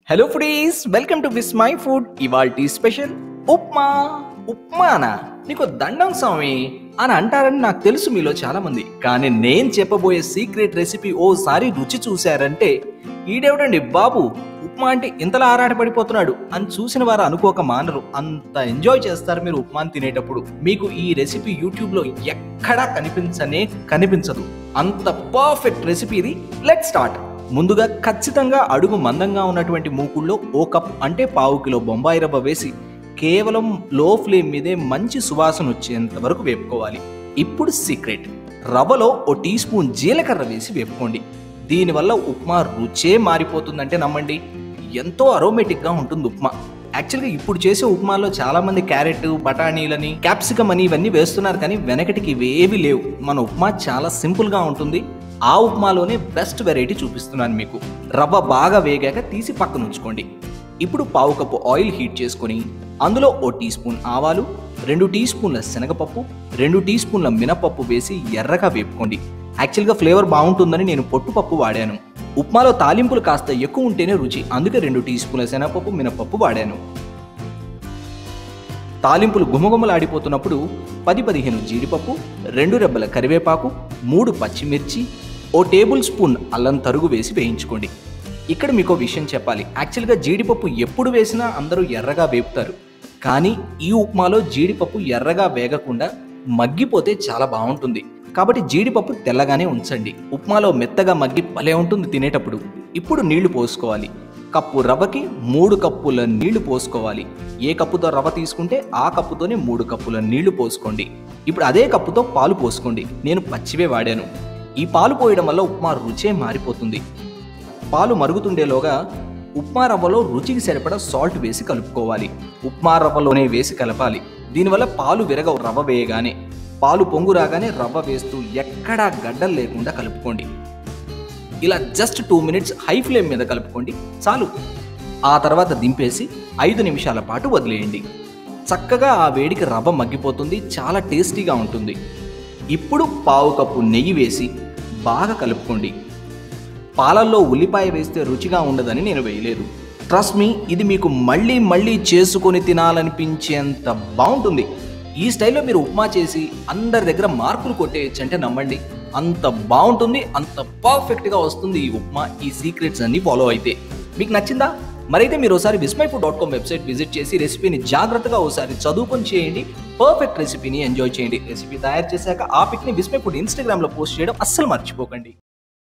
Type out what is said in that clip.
hello foodies welcome to Vismai food ఇవాల్టి special upma ఉప్మానా నీకు దండం స్వామి అని అంటారని నాకు తెలుసు మీలో చాలా మంది కానీ నేను చెప్పబోయే సీక్రెట్ రెసిపీ ఓసారి రుచి చూశారంటే ఈడేవిడండి బాబు ఉప్మా అంటే ఇంతలా ఆరాటపడిపోతున్నాడు అని చూసిన వారు అనుకోక మానరు అంత ఎంజాయ్ చేస్తారు మీరు ఉప్మాని తినేటప్పుడు మీకు ఈ రెసిపీ యూట్యూబ్ లో ఎక్కడా కనిపించనే కనిపించదు అంత పర్ఫెక్ట్ రెసిపీ ఇది లెట్ స్టార్ట్ ముందుగా ఖచ్చితంగా అడుగు మందంగా ఉన్నటువంటి మూకుల్లో ఓ కప్ అంటే పావు కిలో బొంబాయి రవ్వ వేసి కేవలం లో ఫ్లేమ్ మీదే మంచి సువాసన వచ్చేంత వరకు వేపుకోవాలి ఇప్పుడు సీక్రెట్ రవ్వలో ఓ టీ స్పూన్ జీలకర్ర వేసి వేపుకోండి దీనివల్ల ఉప్మా రుచే మారిపోతుందంటే నమ్మండి ఎంతో అరోమేటిక్గా ఉంటుంది ఉప్మా యాక్చువల్గా ఇప్పుడు చేసే ఉప్మాలో చాలా మంది క్యారెట్ బఠానీలని క్యాప్సికమ్ అని ఇవన్నీ వేస్తున్నారు కానీ వెనకటికి ఇవేవి లేవు మన ఉప్మా చాలా సింపుల్గా ఉంటుంది ఆ ఉప్మాలోనే బెస్ట్ వెరైటీ చూపిస్తున్నాను మీకు రవ్వ బాగా వేగాక తీసి పక్కన ఉంచుకోండి ఇప్పుడు పావు కప్పు ఆయిల్ హీట్ చేసుకొని అందులో ఓ టీ స్పూన్ ఆవాలు రెండు టీ స్పూన్ల శనగపప్పు రెండు టీ స్పూన్ల మినపప్పు వేసి ఎర్రగా వేపుకోండి యాక్చువల్గా ఫ్లేవర్ బాగుంటుందని నేను పొట్టుపప్పు వాడాను ఉప్మాలో తాలింపులు కాస్త ఎక్కువ ఉంటేనే రుచి అందుకే రెండు టీ స్పూన్ల శనగపప్పు మినపప్పు వాడాను తాలింపులు గుమగుమలాడిపోతున్నప్పుడు పది పదిహేను జీడిపప్పు రెండు రెబ్బల కరివేపాకు మూడు పచ్చిమిర్చి ఓ టేబుల్ స్పూన్ అల్లం తరుగు వేసి వేయించుకోండి ఇక్కడ మీకు ఓ విషయం చెప్పాలి యాక్చువల్గా జీడిపప్పు ఎప్పుడు వేసినా అందరూ ఎర్రగా వేపుతారు కానీ ఈ ఉప్మాలో జీడిపప్పు ఎర్రగా వేగకుండా మగ్గిపోతే చాలా బాగుంటుంది కాబట్టి జీడిపప్పు తెల్లగానే ఉంచండి ఉప్మాలో మెత్తగా మగ్గి భలే ఉంటుంది తినేటప్పుడు ఇప్పుడు నీళ్లు పోసుకోవాలి కప్పు రవ్వకి మూడు కప్పుల నీళ్లు పోసుకోవాలి ఏ కప్పుతో రవ్వ తీసుకుంటే ఆ కప్పుతోనే మూడు కప్పుల నీళ్లు పోసుకోండి ఇప్పుడు అదే కప్పుతో పాలు పోసుకోండి నేను పచ్చివే వాడాను ఈ పాలు పోయడం వల్ల ఉప్మా రుచే మారిపోతుంది పాలు మరుగుతుండేలోగా ఉప్మా రవ్వలో రుచికి సరిపడా సాల్ట్ వేసి కలుపుకోవాలి ఉప్మా రవ్వలోనే వేసి కలపాలి దీనివల్ల పాలు విరగవు రవ్వ వేయగానే పాలు పొంగు రాగానే రవ్వ వేస్తూ ఎక్కడా గడ్డలు లేకుండా కలుపుకోండి ఇలా just two minutes high flame మీద కలుపుకోండి చాలు ఆ తర్వాత దింపేసి ఐదు నిమిషాల పాటు వదిలేయండి చక్కగా ఆ వేడికి రవ్వ మగ్గిపోతుంది చాలా టేస్టీగా ఉంటుంది ఇప్పుడు పావు కప్పు నెయ్యి వేసి బాగా కలుపుకోండి పాలల్లో ఉల్లిపాయ వేస్తే రుచిగా ఉండదని నేను వేయలేదు ట్రస్ట్ మీ ఇది మీకు మళ్ళీ మళ్ళీ చేసుకొని తినాలనిపించేంత బాగుంటుంది ఈ స్టైల్లో మీరు ఉప్మా చేసి అందరి దగ్గర మార్కులు కొట్టేయచ్చు అంటే నమ్మండి అంత బాగుంటుంది అంత పర్ఫెక్ట్గా వస్తుంది ఈ ఉప్మా ఈ సీక్రెట్స్ అన్ని ఫాలో అయితే మీకు నచ్చిందా మరైతే మీరు ఒకసారి Vismai food dot com website visit చేసి రెసిపీని జాగ్రత్తగా ఒకసారి చదువుకొని చేయండి పర్ఫెక్ట్ రెసిపీని ఎంజాయ్ చేయండి రెసిపీ తయారు చేశాక ఆ పిక్ని విస్మై ఫుడ్ ఇన్స్టాగ్రామ్లో పోస్ట్ చేయడం అస్సలు మర్చిపోకండి